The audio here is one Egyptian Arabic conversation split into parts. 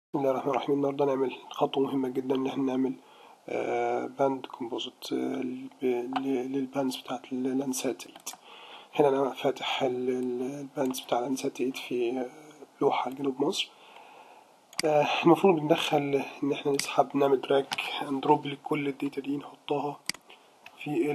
بسم الله الرحمن الرحيم النهاردة هنعمل خطوة مهمة جدا إن احنا نعمل باند كومبوزيت للباندز بتاعت اللانسات 8 هنا أنا فاتح الباندز بتاع اللانسات 8 في لوحة لجنوب مصر آه، المفروض بندخل إن احنا نسحب نعمل دراج اند دروب لكل الداتا دي نحطها في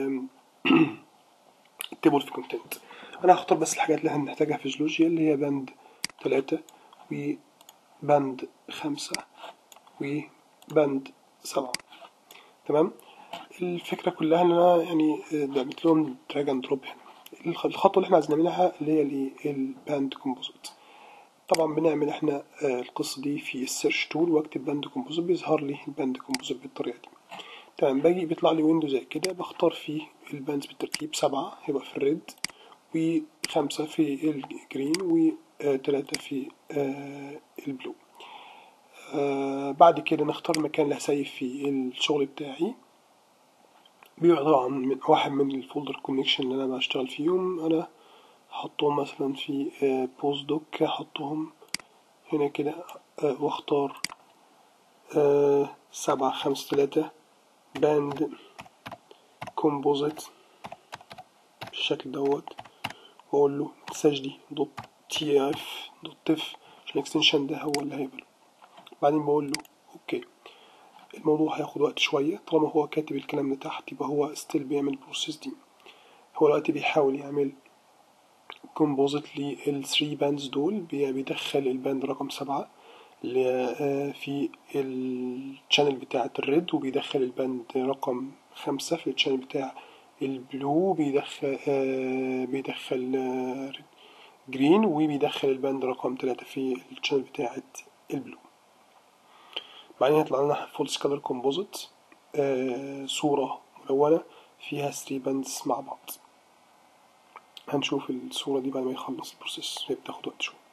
التيبل في كونتنت أنا هختار بس الحاجات اللي احنا بنحتاجها في جيولوجيا اللي هي باند تلاتة و باند خمسة وباند سبعة تمام الفكرة كلها ان انا يعني بعملت لهم دراج اند دروب هنا الخطوة اللي احنا عايزين نعملها اللي هي الباند كومبوزيت طبعا بنعمل احنا القصة دي في السيرش تول واكتب باند كومبوزيت بيظهر لي الباند كومبوزيت بالطريقة دي تمام باجي بيطلع لي ويندو زي كده بختار فيه الباندز بالترتيب سبعة هيبقى في الريد وخمسة في الجرين وتلاتة في البلو آه بعد كده نختار المكان اللي هسيف فيه الشغل بتاعي بيبقى طبعا من واحد من الفولدر كونكشن اللي انا بشتغل فيهم انا هحطهم مثلا في آه بوست دوك هحطهم هنا كده آه واختار سبعة خمسة تلاتة باند كومبوزيت بالشكل دوت واقول له مساج دي دوت تي اف دوت تف عشان الاكستنشن ده هو اللي هيقبله بعدين بقول له اوكي الموضوع هياخد وقت شوية طالما هو كاتب الكلام ده تحت يبقى هو ستيل بيعمل البروسيس دي هو دلوقتي بيحاول يعمل كومبوزيت لل 3 باندز دول بيدخل الباند رقم سبعة اللي في الشانل بتاعة الريد وبيدخل الباند رقم خمسة في الشانل بتاع البلو بيدخل آه بيدخل آه جرين وبيدخل الباند رقم تلاتة في الشانل بتاعة البلو بعدين هيطلع لنا فولس كلر كومبوزيت صورة ملونة فيها 3 باندز مع بعض هنشوف الصورة دي بعد ما يخلص البروسيس هي بتاخد وقت شوية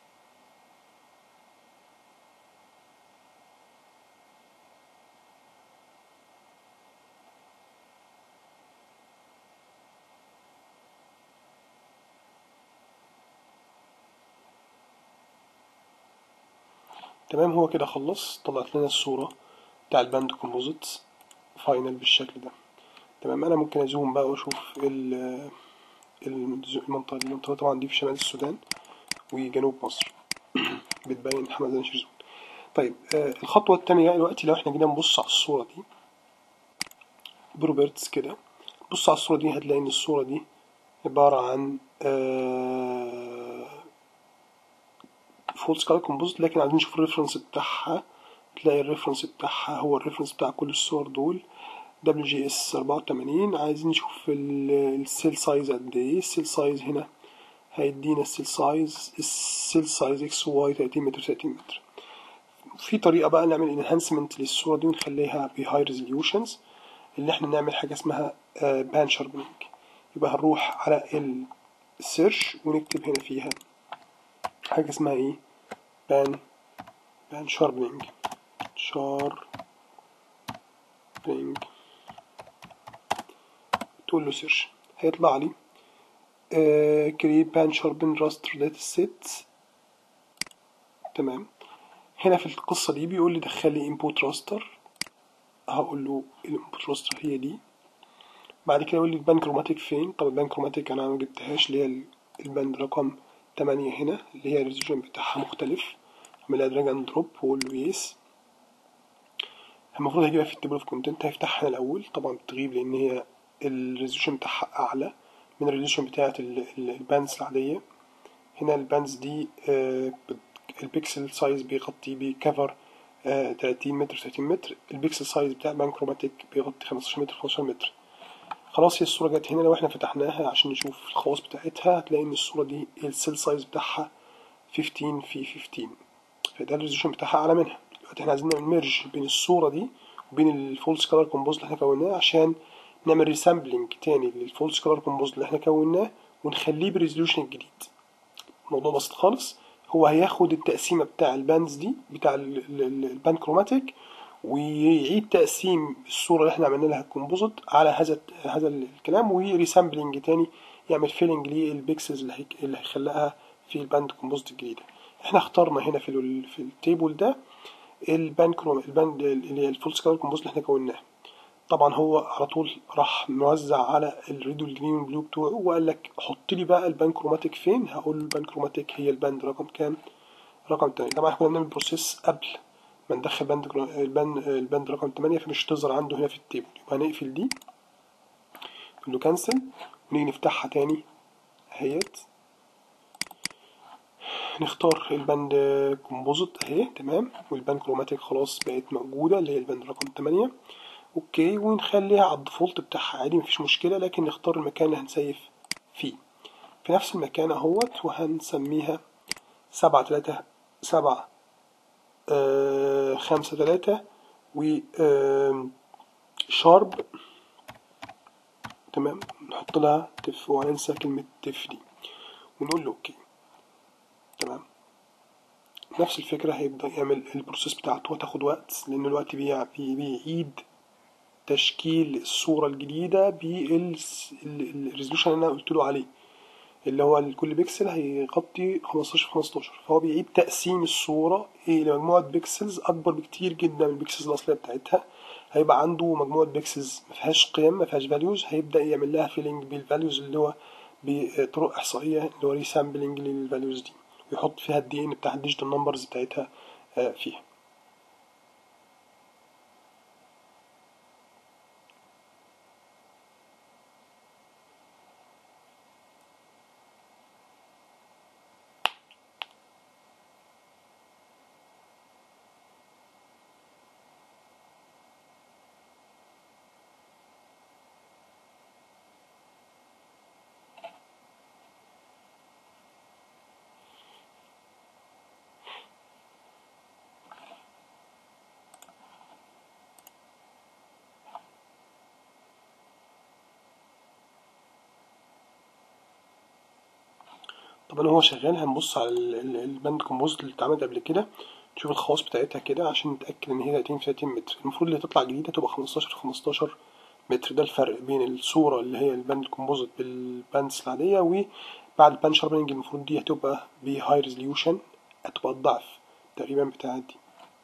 تمام هو كده خلص طلعت لنا الصورة بتاع الباند كومبوزيت فاينل بالشكل ده تمام انا ممكن ازوم بقى واشوف المنطقة دي المنطقة طبعا دي في شمال السودان وجنوب مصر بتبين حمد شيرزون طيب آه الخطوة التانية دلوقتي لو احنا جينا نبص على الصورة دي بروبرتس كده بص على الصورة دي هتلاقي ان الصورة دي عبارة عن آه فولس كلر كومبوزيت لكن عايزين نشوف الريفرنس بتاعها تلاقي الريفرنس بتاعها هو الريفرنس بتاع كل الصور دول دبليو جي اس 84 عايزين نشوف السيل سايز قد ايه السيل سايز هنا هيدينا السيل سايز السيل سايز اكس واي 30 متر 30 متر في طريقة بقى نعمل انهانسمنت للصورة دي ونخليها بهاي ريزوليوشنز اللي احنا نعمل حاجة اسمها بان شاربنينج يبقى هنروح على السيرش ونكتب هنا فيها حاجة اسمها ايه بان بان شاربنينج شاربنينج تقول له سيرش هيطلع لي كريت بان شاربن راستر داتا سيت تمام هنا في القصة دي بيقول لي دخل لي input راستر هقول له الانبوت راستر هي دي بعد كده يقول لي البان كروماتيك فين طب البان كروماتيك انا ما جبتهاش اللي هي الباند رقم تمانية هنا اللي هي الريزولوشن بتاعها مختلف اعملها دراج اند دروب واقول له يس المفروض هيجيبها في التيبل اوف كونتنت هيفتحها هنا الاول طبعا بتغيب لان هي الريزولوشن بتاعها اعلى من الريزولوشن بتاعه الباندز العاديه هنا الباندز دي آه البيكسل سايز بيغطي بيكفر آه 30 متر 30 متر البيكسل سايز بتاع البان كروماتيك بيغطي 15 متر 15 متر خلاص هي الصورة جت هنا لو احنا فتحناها عشان نشوف الخواص بتاعتها هتلاقي ان الصورة دي السيل سايز بتاعها 15 في 15 فده الريزولوشن بتاعها اعلى منها دلوقتي احنا عايزين نعمل ميرج بين الصورة دي وبين الفولس كلر كومبوز اللي احنا كوناه عشان نعمل ريسامبلينج تاني للفولس كلر كومبوز اللي احنا كوناه ونخليه بريزولوشن الجديد الموضوع بسيط خالص هو هياخد التقسيمة بتاع الباندز دي بتاع الباند كروماتيك ويعيد تقسيم الصورة اللي احنا عملنا لها كومبوزيت على هذا هذا الكلام وريسامبلينج تاني يعمل فيلنج للبيكسلز اللي, اللي هيخلقها في الباند كومبوزيت الجديدة احنا اخترنا هنا في, في التيبل ده البان كروم البان اللي هي الفول سكالر كومبوزيت اللي احنا كوناه طبعا هو على طول راح موزع على الريد والجرين والبلو بتوعه وقال لك حط لي بقى البان كروماتيك فين هقول له البان كروماتيك هي الباند رقم كام رقم 8 طبعا احنا كنا بنعمل بروسيس قبل ما ندخل باند الباند الباند رقم 8 فمش هتظهر عنده هنا في التيبل يبقى هنقفل دي نقول له كانسل ونيجي نفتحها تاني اهيت نختار الباند كومبوزيت اهي تمام والباند كروماتيك خلاص بقت موجودة اللي هي الباند رقم 8 اوكي ونخليها على الديفولت بتاعها عادي مفيش مشكلة لكن نختار المكان اللي هنسيف فيه في نفس المكان اهوت وهنسميها سبعة تلاتة سبعة آه خمسة تلاتة و آه شارب تمام نحط لها تف وهننسى كلمة تف دي ونقول له اوكي تمام نفس الفكرة هيبدأ يعمل البروسيس بتاعته هتاخد وقت لأن الوقت بيعيد تشكيل الصورة الجديدة بالريزولوشن اللي أنا قلت له عليه اللي هو كل بيكسل هيغطي 15 في 15 فهو بيعيد تقسيم الصورة إلى مجموعة بيكسلز أكبر بكتير جدا من البيكسلز الأصلية بتاعتها هيبقى عنده مجموعة بيكسلز مفيهاش قيم مفيهاش فاليوز هيبدأ يعمل لها فيلينج بالفاليوز اللي هو بطرق إحصائية اللي هو ريسامبلينج للفاليوز دي ويحط فيها الدي ان بتاع الديجيتال نمبرز بتاعتها فيها طبعا هو شغال هنبص على الباند كومبوزيت اللي اتعمل قبل كده نشوف الخواص بتاعتها كده عشان نتأكد ان هي 30 في 30 متر المفروض اللي تطلع جديدة تبقى 15 في 15 متر ده الفرق بين الصورة اللي هي الباند كومبوزيت بالباندز العادية وبعد الباند شاربنج المفروض دي هتبقى بهاي ريزوليوشن هتبقى الضعف تقريبا بتاعت دي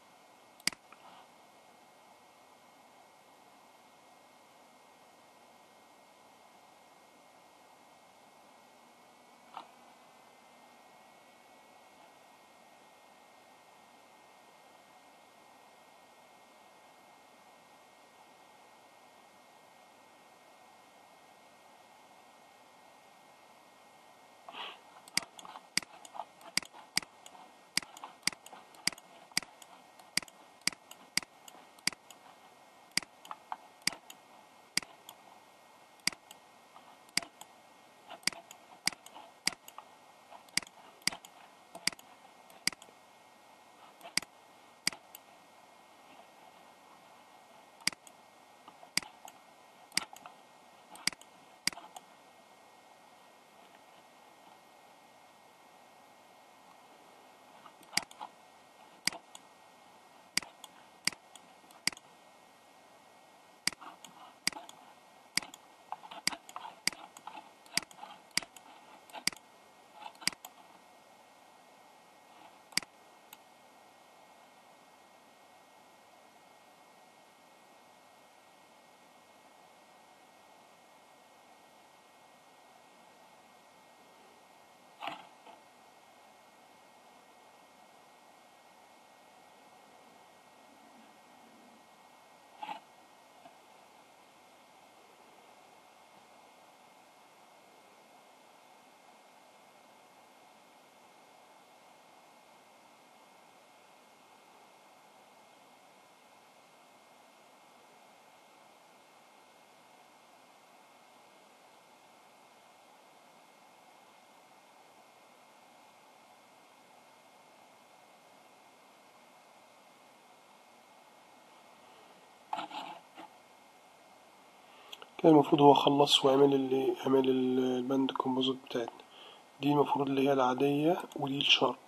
كده المفروض هو خلص وعمل اللي عمل الباند كومبوزيت بتاعتنا دي المفروض اللي هي العادية ودي الشارب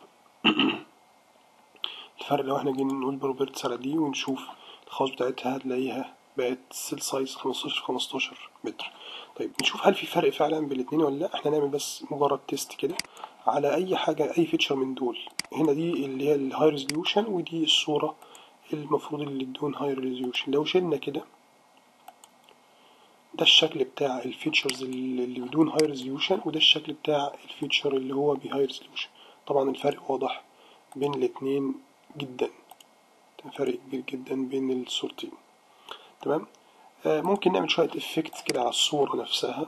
الفرق لو احنا جينا نقول بروبرتس على دي ونشوف الخواص بتاعتها هتلاقيها بقت سيل سايز 15 15 متر طيب نشوف هل في فرق فعلا بين الاتنين ولا لا احنا نعمل بس مجرد تيست كده على اي حاجة اي فيتشر من دول هنا دي اللي هي الهاي ريزوليوشن ودي الصورة المفروض اللي بدون هاي ريزوليوشن لو شلنا كده ده الشكل بتاع الفيتشرز اللي بدون هاي ريزوليوشن وده الشكل بتاع الفيتشر اللي هو بهاي ريزوليوشن طبعا الفرق واضح بين الاتنين جدا فرق كبير جدا بين الصورتين تمام آه ممكن نعمل شوية افكت كده على الصورة نفسها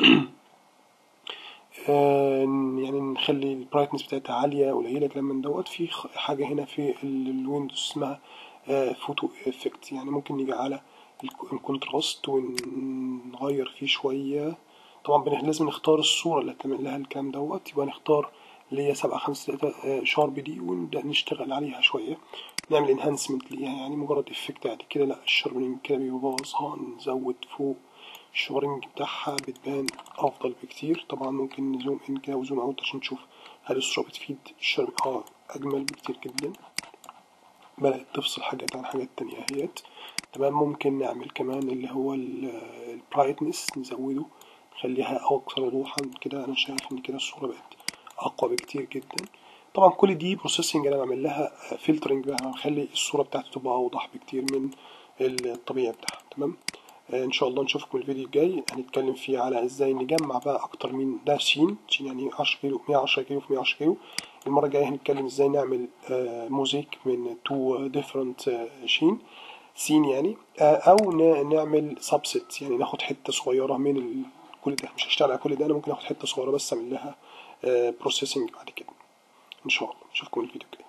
آه يعني نخلي البرايتنس بتاعتها عالية قليلة كلام من دوت في حاجة هنا في الويندوز اسمها آه فوتو افكت يعني ممكن نيجي على الكونتراست ونغير فيه شوية طبعا لازم نختار الصورة اللي هتعمل لها الكلام دوت يبقى نختار اللي هي سبعة خمسة تلاتة شارب دي ونبدأ نشتغل عليها شوية نعمل انهانسمنت ليها يعني مجرد افكت عادي كده لا الشاربنج كده بيبوظها نزود فوق الشاربنج بتاعها بتبان أفضل بكتير طبعا ممكن نزوم ان كده وزوم اوت عشان نشوف هل الصورة بتفيد الشارب اه أجمل بكتير جدا بدأت تفصل حاجات عن حاجات تانية اهيت تمام ممكن نعمل كمان اللي هو البرايتنس نزوده نخليها أكثر وضوحا كده أنا شايف إن كده الصورة بقت أقوى بكتير جدا طبعا كل دي بروسيسنج أنا بعمل لها فلترنج بقى هنخلي الصورة بتاعتي تبقى أوضح بكتير من الطبيعي بتاعها تمام آه إن شاء الله نشوفكم الفيديو الجاي هنتكلم فيه على إزاي نجمع بقى أكتر من ده سين سين يعني 10 كيلو 110 كيلو في 110 كيلو المرة الجاية هنتكلم إزاي نعمل آه موزيك من تو ديفرنت شين سين يعني آه أو نعمل سبست يعني ناخد حتة صغيرة من كل ده مش هشتغل على كل ده أنا ممكن آخد حتة صغيرة بس أعمل لها بروسيسنج بعد كده ان شاء الله نشوفكم الفيديو الجاي